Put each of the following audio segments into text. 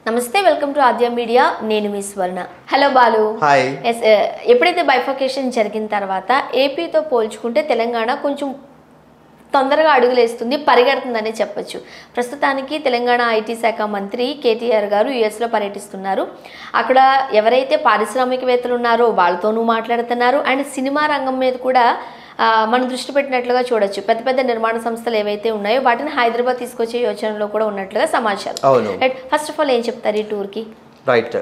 నమస్తే welcome to Aadya media నేను మీ Swarna hello Balu hi yes ఎప్పుడైతే బైఫర్కేషన్ జరిగిన తర్వాత ఏపీతో పోల్చుకుంటే తెలంగాణ కొంచెం తొందరగా అడుగులేస్తుంది పరిగెడుతుందనే చెప్పొచ్చు ప్రస్తుతానికి తెలంగాణ ఐటీ శాఖ మంత్రి కేటీఆర్ గారు యుఎస్లో పర్యటిస్తున్నారు అక్కడ ఎవరైతే పారిశ్రామికవేత్తలు ఉన్నారో వాళ్ళతోనూ మాట్లాడుతున్నారు అండ్ సినిమా రంగం మీద కూడా ఆ, మనం దృష్టి పెట్టినట్లుగా చూడొచ్చు పెద్ద పెద్ద నిర్మాణ సంస్థలు ఏవైతే ఉన్నాయో వాటిని హైదరాబాద్ తీసుకొచ్చే యోచనలో కూడా ఉన్నట్లుగా సమాచారం అవును రైట్ ఫస్ట్ ఆఫ్ ఆల్ ఏం చెప్తారు ఈ టూర్కి రైట్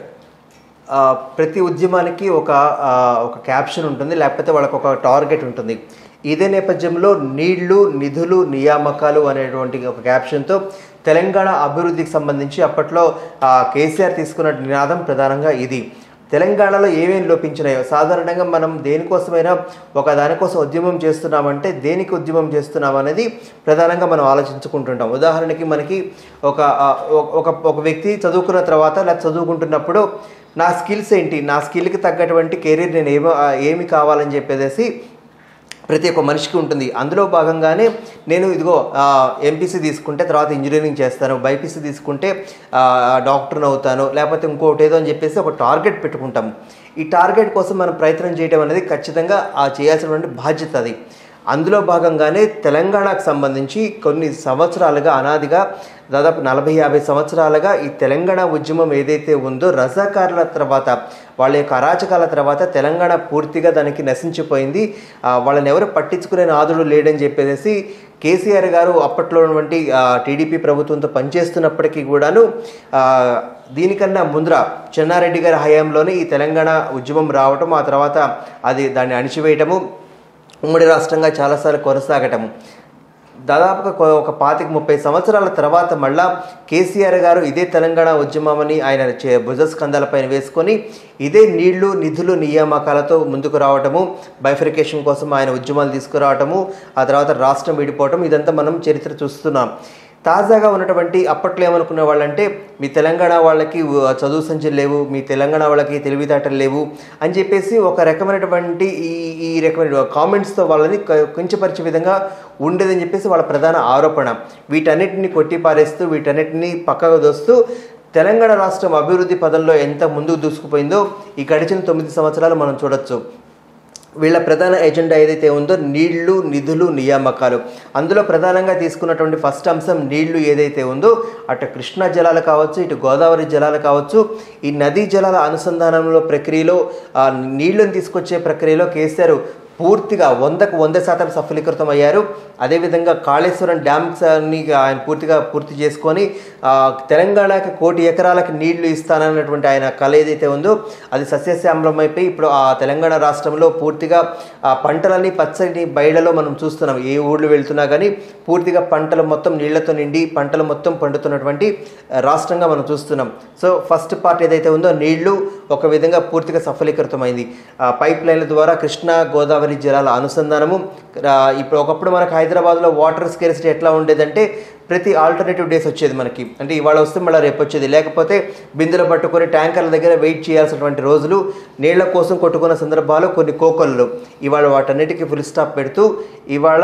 ఆ, ప్రతి ఉద్యమానికి ఒక ఆ, ఒక క్యాప్షన్ ఉంటుంది లేకపోతే వాళ్ళకి ఒక టార్గెట్ ఉంటుంది ఇదే నేపథ్యంలో నీళ్లు నిధులు నియామకాలు అనేటువంటి ఒక క్యాప్షన్తో తెలంగాణ అభివృద్ధికి సంబంధించి అప్పట్లో ఆ, కేసీఆర్ తీసుకున్న నినాదం ప్రధానంగా ఇది తెలంగాణలో ఏమేమి లోపించినాయో సాధారణంగా మనం దేనికోసమైనా ఒక దానికోసం ఉద్యమం చేస్తున్నామంటే దేనికి ఉద్యమం చేస్తున్నాం అనేది ప్రధానంగా మనం ఆలోచించుకుంటుంటాం ఉదాహరణకి మనకి ఒక ఆ, ఒక ఒక వ్యక్తి చదువుకున్న తర్వాత లేదా చదువుకుంటున్నప్పుడు నా స్కిల్స్ ఏంటి నా స్కిల్కి తగ్గటువంటి కెరీర్ నేను ఏమో ఆ, ఏమి కావాలని చెప్పేసి ప్రతి ఒక్క మనిషికి ఉంటుంది అందులో భాగంగానే నేను ఇదిగో ఎంపీసీ తీసుకుంటే తర్వాత ఇంజనీరింగ్ చేస్తాను బైపీసీ తీసుకుంటే ఆ, డాక్టర్ని అవుతాను లేకపోతే ఇంకోటి ఏదో అని చెప్పేసి ఒక టార్గెట్ పెట్టుకుంటాం ఈ టార్గెట్ కోసం మనం ప్రయత్నం చేయడం అనేది ఖచ్చితంగా ఆ చేయాల్సినటువంటి బాధ్యత అది అందులో భాగంగానే తెలంగాణకు సంబంధించి కొన్ని సంవత్సరాలుగా అనాదిగా దాదాపు నలభై యాభై సంవత్సరాలుగా ఈ తెలంగాణ ఉద్యమం ఏదైతే ఉందో రజాకారుల తర్వాత వాళ్ళ యొక్క అరాచకాల తర్వాత తెలంగాణ పూర్తిగా దానికి నశించిపోయింది ఆ, వాళ్ళని ఎవరు పట్టించుకునే నాదుడు లేడని చెప్పేసి కేసీఆర్ గారు అప్పట్లో ఉన్నటువంటి ఆ, టీడీపీ ప్రభుత్వంతో పనిచేస్తున్నప్పటికీ కూడాను ఆ, దీనికన్నా ముందర చెన్నారెడ్డి గారి హయాంలోనే ఈ తెలంగాణ ఉద్యమం రావటం ఆ తర్వాత అది దాన్ని అణిచివేయటము ఉమ్మడి రాష్ట్రంగా చాలాసార్లు కొనసాగటము దాదాపుగా కొ- ఒక పాతిక ముప్పై సంవత్సరాల తర్వాత మళ్ళా కేసీఆర్ గారు ఇదే తెలంగాణ ఉద్యమమని ఆయన చే- భుజస్కంధాలపైన వేసుకొని ఇదే నీళ్లు నిధులు నియామకాలతో ముందుకు రావటము బైఫరికేషన్ కోసం ఆయన ఉద్యమాలు తీసుకురావటము ఆ తర్వాత రాష్ట్రం విడిపోవటం ఇదంతా మనం చరిత్ర చూస్తున్నాం తాజాగా ఉన్నటువంటి అప్పట్లో ఏమనుకునే వాళ్ళంటే మీ తెలంగాణ వాళ్ళకి ఉ- చదువు సంచులు లేవు మీ తెలంగాణ వాళ్ళకి తెలివితేటలు లేవు అని చెప్పేసి ఒక రకమైనటువంటి ఈ ఈ రకమైన కామెంట్స్తో వాళ్ళని క- కించపరిచే విధంగా ఉండేదని చెప్పేసి వాళ్ళ ప్రధాన ఆరోపణ వీటన్నిటిని కొట్టిపారేస్తూ వీటన్నిటిని పక్కకు దోస్తూ తెలంగాణ రాష్ట్రం అభివృద్ధి పదంలో ఎంత ముందుకు దూసుకుపోయిందో ఈ గడిచిన తొమ్మిది సంవత్సరాలు మనం చూడొచ్చు వీళ్ళ ప్రధాన ఎజెండా ఏదైతే ఉందో నీళ్లు నిధులు నియామకాలు అందులో ప్రధానంగా తీసుకున్నటువంటి ఫస్ట్ అంశం నీళ్లు ఏదైతే ఉందో అటు కృష్ణా జలాలు కావచ్చు ఇటు గోదావరి జలాలు కావచ్చు ఈ నదీ జలాల అనుసంధానంలో ప్రక్రియలో ఆ నీళ్లను తీసుకొచ్చే ప్రక్రియలో కేసీఆర్ పూర్తిగా వందకు వంద శాతం సఫలీకృతం అయ్యారు అదేవిధంగా కాళేశ్వరం డ్యామ్స్ అన్ని ఆయన పూర్తిగా పూర్తి చేసుకొని ఆ, తెలంగాణకి కోటి ఎకరాలకు నీళ్లు ఇస్తానన్నటువంటి ఆయన కళ ఏదైతే ఉందో అది సస్యశ్యామలం అయిపోయి ఇప్పుడు ఆ తెలంగాణ రాష్ట్రంలో పూర్తిగా ఆ పంటలన్నీ పచ్చని బయళ్ళలో మనం చూస్తున్నాం ఏ ఊళ్ళు వెళ్తున్నా కానీ పూర్తిగా పంటలు మొత్తం నీళ్లతో నిండి పంటలు మొత్తం పండుతున్నటువంటి ఆ, రాష్ట్రంగా మనం చూస్తున్నాం సో ఫస్ట్ పార్ట్ ఏదైతే ఉందో నీళ్లు ఒక విధంగా పూర్తిగా సఫలీకృతమైంది ఆ, పైప్ లైన్ల ద్వారా కృష్ణా గోదావరి జలాల అనుసంధానము ఆ, ఇప్పుడు ఒకప్పుడు మనకు హైదరాబాద్లో వాటర్ స్కేర్సిటీ ఎట్లా ఉండేదంటే ప్రతి ఆల్టర్నేటివ్ డేస్ వచ్చేది మనకి అంటే ఇవాళ వస్తే మళ్ళీ రేపు వచ్చేది లేకపోతే బిందెలు పట్టుకొని ట్యాంకర్ల దగ్గర వెయిట్ చేయాల్సినటువంటి రోజులు నీళ్ల కోసం కొట్టుకున్న సందర్భాలు కొన్ని కోకొల్లు ఇవాళ వాటన్నిటికీ ఫుల్ స్టాప్ పెడుతూ ఇవాళ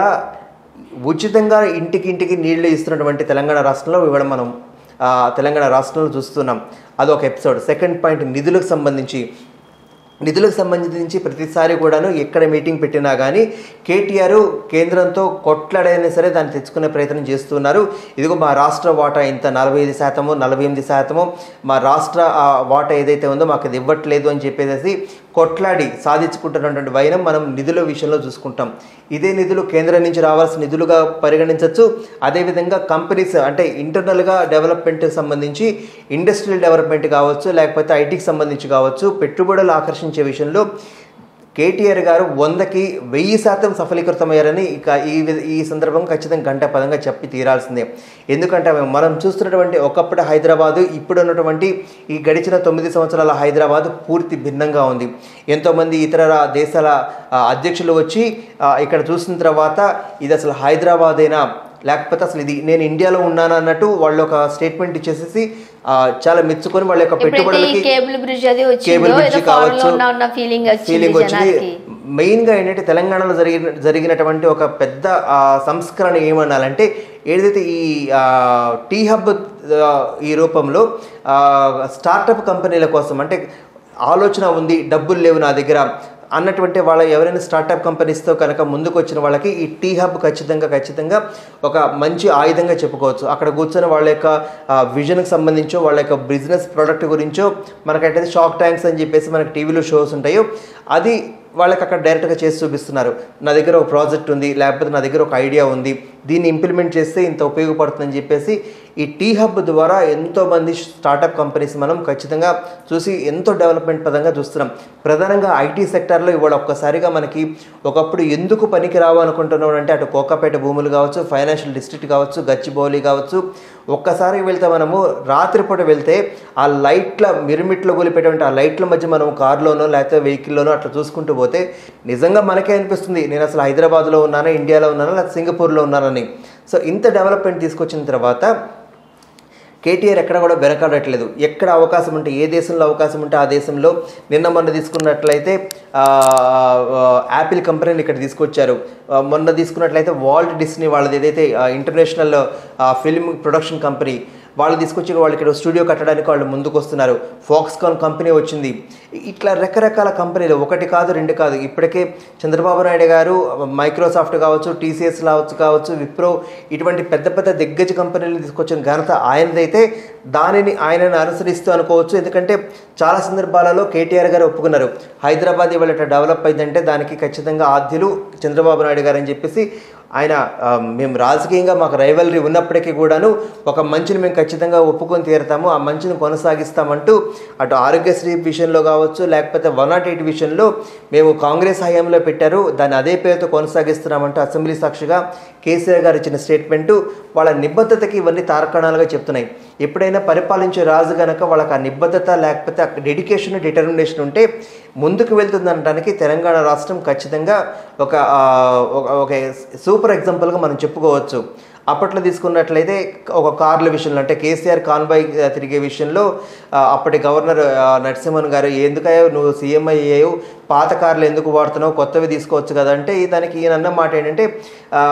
ఉచితంగా ఇంటికి ఇంటికి నీళ్లు ఇస్తున్నటువంటి తెలంగాణ రాష్ట్రంలో ఇవాళ మనం ఆ, తెలంగాణ రాష్ట్రంలో చూస్తున్నాం అదొక ఎపిసోడ్ సెకండ్ పాయింట్ నిధులకు సంబంధించి నిధులకు సంబంధించి ప్రతిసారి కూడాను ఎక్కడ మీటింగ్ పెట్టినా కానీ కేటీఆర్ కేంద్రంతో కొట్లాడైనా సరే దాన్ని తెచ్చుకునే ప్రయత్నం చేస్తున్నారు ఇదిగో మా రాష్ట్ర వాటా ఇంత నలభై ఐదు శాతము నలభై ఎనిమిది శాతము మా రాష్ట్ర ఆ, వాటా ఏదైతే ఉందో మాకు అది ఇవ్వట్లేదు అని చెప్పేసి కొట్లాడి సాధించుకుంటున్నటువంటి వైనం మనం నిధుల విషయంలో చూసుకుంటాం ఇదే నిధులు కేంద్రం నుంచి రావాల్సిన నిధులుగా పరిగణించవచ్చు అదేవిధంగా కంపెనీస్ అంటే ఇంటర్నల్గా డెవలప్మెంట్ సంబంధించి ఇండస్ట్రియల్ డెవలప్మెంట్ కావచ్చు లేకపోతే ఐటీకి సంబంధించి కావచ్చు పెట్టుబడులు ఆకర్షించే విషయంలో కేటీఆర్ గారు వందకి వెయ్యి శాతం సఫలీకృతమయ్యారని ఇక ఈ వి- ఈ సందర్భం ఖచ్చితంగా గంట పదంగా చెప్పి తీరాల్సిందే ఎందుకంటే మనం చూస్తున్నటువంటి ఒకప్పుడు హైదరాబాదు ఇప్పుడు ఉన్నటువంటి ఈ గడిచిన తొమ్మిది సంవత్సరాల హైదరాబాద్ పూర్తి భిన్నంగా ఉంది ఎంతోమంది ఇతర రా- దేశాల ఆ, అధ్యక్షులు వచ్చి ఆ, ఇక్కడ చూసిన తర్వాత ఇది అసలు హైదరాబాదేనా లేకపోతే అసలు ఇది నేను ఇండియాలో ఉన్నాను అన్నట్టు వాళ్ళు ఒక స్టేట్మెంట్ ఇచ్చేసేసి ఆ, చాలా మెచ్చుకొని వాళ్ళ యొక్క ఎప్పుడైతే ఈ పెట్టుబడులకి కేబుల్ బ్రిడ్జ్ అది కేబుల్ వచ్చిందో బ్రిడ్జ్ ఏదో ఫారెన్ లో కావచ్చు ఉన్న ఉన్న ఫీలింగ్ ఫీలింగ్ వచ్చింది వచ్చింది జనానికి మెయిన్గా ఏంటంటే తెలంగాణలో జరిగిన జరిగినటువంటి ఒక పెద్ద ఆ, సంస్కరణ ఏమనాలంటే ఏదైతే ఈ ఆ, టీ హబ్ ఆ, ఈ రూపంలో ఆ, స్టార్టప్ కంపెనీల కోసం అంటే ఆలోచన ఉంది డబ్బులు లేవు నా దగ్గర అన్నటువంటి వాళ్ళ ఎవరైనా స్టార్టప్ కంపెనీస్తో కనుక ముందుకు వచ్చిన వాళ్ళకి ఈ టీ హబ్ ఖచ్చితంగా ఖచ్చితంగా ఒక మంచి ఆయుధంగా చెప్పుకోవచ్చు అక్కడ కూర్చొని వాళ్ళ యొక్క విజన్కి సంబంధించో వాళ్ళ యొక్క బిజినెస్ ప్రోడక్ట్ గురించో మనకైతే షాక్ ట్యాంక్స్ అని చెప్పేసి మనకి టీవీలో షోస్ ఉంటాయో అది వాళ్ళకి అక్కడ డైరెక్ట్గా చేసి చూపిస్తున్నారు నా దగ్గర ఒక ప్రాజెక్ట్ ఉంది లేకపోతే నా దగ్గర ఒక ఐడియా ఉంది దీన్ని ఇంప్లిమెంట్ చేస్తే ఇంత ఉపయోగపడుతుందని చెప్పేసి ఈ టీ హబ్ ద్వారా ఎంతోమంది స్టార్టప్ కంపెనీస్ మనం ఖచ్చితంగా చూసి ఎంతో డెవలప్మెంట్ పదంగా చూస్తున్నాం ప్రధానంగా ఐటీ సెక్టార్లో ఇవాళ ఒక్కసారిగా మనకి ఒకప్పుడు ఎందుకు పనికి రావు అనుకుంటున్నాం అంటే అటు కోకాపేట భూములు కావచ్చు ఫైనాన్షియల్ డిస్ట్రిక్ట్ కావచ్చు గచ్చిబౌలి కావచ్చు ఒక్కసారి వెళ్తే మనము రాత్రిపూట వెళ్తే ఆ లైట్ల మిరుమిట్లో కూలిపెట్టే ఆ లైట్ల మధ్య మనం కారులోనో లేకపోతే వెహికల్లోనో అట్లా చూసుకుంటూ పోతే నిజంగా మనకే అనిపిస్తుంది నేను అసలు హైదరాబాద్లో ఉన్నానా ఇండియాలో ఉన్నానా లేకపోతే సింగపూర్లో ఉన్నానని సో ఇంత డెవలప్మెంట్ తీసుకొచ్చిన తర్వాత కేటీఆర్ ఎక్కడ కూడా వెనకాడట్లేదు ఎక్కడ అవకాశం ఉంటే ఏ దేశంలో అవకాశం ఉంటే ఆ దేశంలో నిన్న మొన్న తీసుకున్నట్లయితే ఆ, ఆ, యాపిల్ కంపెనీని ఇక్కడ తీసుకొచ్చారు ఆ, మొన్న తీసుకున్నట్లయితే వాల్ట్ డిస్నీ వాళ్ళది ఏదైతే ఆ, ఇంటర్నేషనల్ ఆ, ఫిల్మ్ ప్రొడక్షన్ కంపెనీ వాళ్ళు తీసుకొచ్చి వాళ్ళు ఇక్కడ స్టూడియో కట్టడానికి వాళ్ళు ముందుకు వస్తున్నారు ఫాక్స్కాన్ కంపెనీ వచ్చింది ఇట్లా రకరకాల కంపెనీలు ఒకటి కాదు రెండు కాదు ఇప్పటికే చంద్రబాబు నాయుడు గారు మైక్రోసాఫ్ట్ కావచ్చు టీసీఎస్ కావచ్చు కావచ్చు విప్రో ఇటువంటి పెద్ద పెద్ద దిగ్గజ కంపెనీలు తీసుకొచ్చిన ఘనత ఆయనదైతే దానిని ఆయనను అనుసరిస్తూ అనుకోవచ్చు ఎందుకంటే చాలా సందర్భాలలో కేటీఆర్ గారు ఒప్పుకున్నారు హైదరాబాద్ ఇవాళ ఇట్లా డెవలప్ అయిందంటే దానికి ఖచ్చితంగా ఆద్యులు చంద్రబాబు నాయుడు గారు అని చెప్పేసి ఆయన ఆ, మేము రాజకీయంగా మాకు రైవలరీ ఉన్నప్పటికీ కూడాను ఒక మంచిని మేము ఖచ్చితంగా ఒప్పుకొని తీరుతాము ఆ మంచిని కొనసాగిస్తామంటూ అటు ఆరోగ్యశ్రీ విషయంలో కావచ్చు లేకపోతే వన్ నాట్ ఎయిట్ విషయంలో మేము కాంగ్రెస్ హయాంలో పెట్టారు దాన్ని అదే పేరుతో కొనసాగిస్తున్నామంటూ అసెంబ్లీ సాక్షిగా కేసీఆర్ గారు ఇచ్చిన స్టేట్మెంటు వాళ్ళ నిబద్ధతకి ఇవన్నీ తారకణాలుగా చెప్తున్నాయి ఎప్పుడైనా పరిపాలించే రాజు గనక వాళ్ళకి ఆ నిబద్ధత లేకపోతే ఆ డెడికేషన్ డిటర్మినేషన్ ఉంటే ముందుకు వెళ్తుందనడానికి తెలంగాణ రాష్ట్రం ఖచ్చితంగా ఒక ఆ, ఒక- ఒక సూపర్ ఎగ్జాంపుల్గా మనం చెప్పుకోవచ్చు అప్పట్లో తీసుకున్నట్లయితే ఒక కార్ల విషయంలో అంటే కేసీఆర్ కాన్వాయ్ ఆ, తిరిగే విషయంలో ఆ, అప్పటి గవర్నర్ ఆ, నరసింహన్ గారు ఎందుకయ్యో నువ్వు సీఎం అయ్యావు పాత కార్లు ఎందుకు వాడుతున్నావు కొత్తవి తీసుకోవచ్చు కదా అంటే దానికి ఈయన అన్న మాట ఏంటంటే ఆ,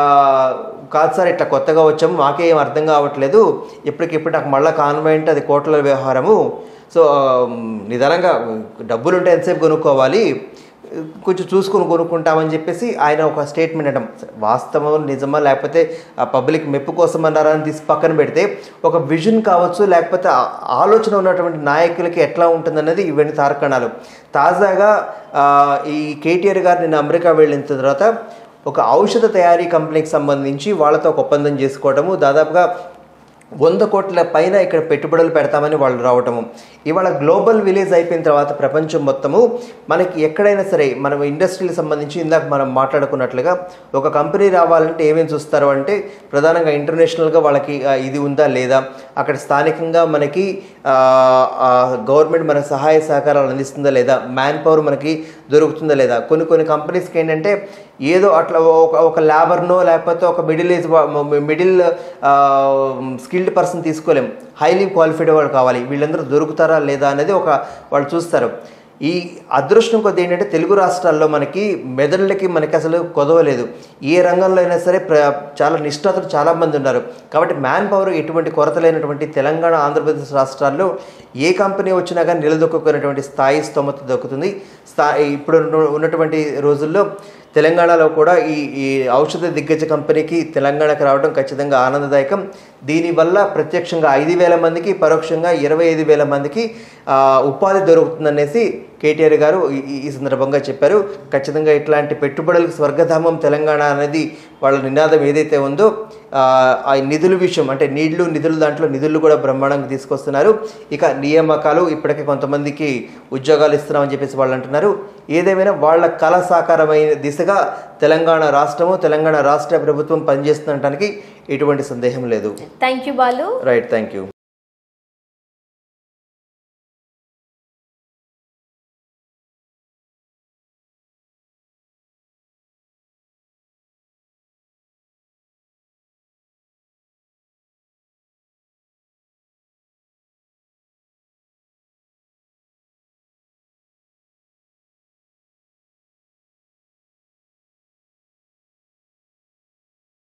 కాదు సార్ ఇట్లా కొత్తగా వచ్చాము మాకే ఏం అర్థం కావట్లేదు ఇప్పటికిప్పుడు నాకు మళ్ళీ కాన్వాయ్ అంటే అది కోట్ల వ్యవహారము సో ఆ, నిదానంగా డబ్బులు ఉంటే ఎంతసేపు కొనుక్కోవాలి కొంచెం చూసుకొని కొనుక్కుంటామని చెప్పేసి ఆయన ఒక స్టేట్మెంట్ అంటాం వాస్తవం నిజమా లేకపోతే ఆ పబ్లిక్ మెప్పు కోసం అన్నారా అని తీసి పక్కన పెడితే ఒక విజన్ కావచ్చు లేకపోతే ఆ- ఆలోచన ఉన్నటువంటి నాయకులకి ఎట్లా ఉంటుందన్నది ఇవన్నీ తారకణాలు తాజాగా ఆ, ఈ కేటీఆర్ గారు నిన్న అమెరికా వెళ్ళిన తర్వాత ఒక ఔషధ తయారీ కంపెనీకి సంబంధించి వాళ్ళతో ఒక ఒప్పందం చేసుకోవటము దాదాపుగా వంద కోట్ల పైన ఇక్కడ పెట్టుబడులు పెడతామని వాళ్ళు రావటము ఇవాళ గ్లోబల్ విలేజ్ అయిపోయిన తర్వాత ప్రపంచం మొత్తము మనకి ఎక్కడైనా సరే మనం ఇండస్ట్రీకి సంబంధించి ఇందాక మనం మాట్లాడుకున్నట్లుగా ఒక కంపెనీ రావాలంటే ఏమేమి చూస్తారు అంటే ప్రధానంగా ఇంటర్నేషనల్గా వాళ్ళకి ఆ, ఇది ఉందా లేదా అక్కడ స్థానికంగా మనకి గవర్నమెంట్ మనకు సహాయ సహకారాలు అందిస్తుందా లేదా మ్యాన్ పవర్ మనకి దొరుకుతుందా లేదా కొన్ని కొన్ని కంపెనీస్కి ఏంటంటే ఏదో అట్లా ఒక ఒక లేబర్నో లేకపోతే ఒక middle age middle skilled person తీసుకోలేం హైలీ క్వాలిఫైడ్ వాళ్ళు కావాలి వీళ్ళందరూ దొరుకుతారా లేదా అనేది ఒక వాళ్ళు చూస్తారు ఈ అదృష్టం కొద్ది ఏంటంటే తెలుగు రాష్ట్రాల్లో మనకి మెదళ్ళకి మనకి అసలు కొదవలేదు ఏ రంగంలో అయినా సరే ప్ర చాలా నిష్ణాతులు చాలామంది ఉన్నారు కాబట్టి మ్యాన్ పవర్ ఎటువంటి కొరత లేనటువంటి తెలంగాణ ఆంధ్రప్రదేశ్ రాష్ట్రాల్లో ఏ కంపెనీ వచ్చినా కానీ నిలదొక్కునేటువంటి స్థాయి స్తోమత దొక్కుతుంది స్థా ఇప్పుడు ఉన్న- ఉన్నటువంటి రోజుల్లో తెలంగాణలో కూడా ఈ ఈ ఔషధ దిగ్గజ కంపెనీకి తెలంగాణకి రావడం ఖచ్చితంగా ఆనందదాయకం దీనివల్ల ప్రత్యక్షంగా ఐదు వేల మందికి పరోక్షంగా ఇరవై ఐదు వేల మందికి ఆ, ఉపాధి దొరుకుతుందనేసి కేటీఆర్ గారు ఈ- ఈ- ఈ సందర్భంగా చెప్పారు ఖచ్చితంగా ఇట్లాంటి పెట్టుబడులకు స్వర్గధామం తెలంగాణ అనేది వాళ్ళ నినాదం ఏదైతే ఉందో ఆ, ఆ నిధుల విషయం అంటే నీళ్లు నిధులు దాంట్లో నిధులు కూడా బ్రహ్మాండంగా తీసుకొస్తున్నారు ఇక నియామకాలు ఇప్పటికే కొంతమందికి ఉద్యోగాలు ఇస్తున్నామని చెప్పేసి వాళ్ళు అంటున్నారు ఏదేమైనా వాళ్ళ కళ సాకారమైన దిశగా తెలంగాణ రాష్ట్రము తెలంగాణ రాష్ట్ర ప్రభుత్వం పనిచేస్తుండటానికి ఎటువంటి సందేహం లేదు thank you Balu right thank you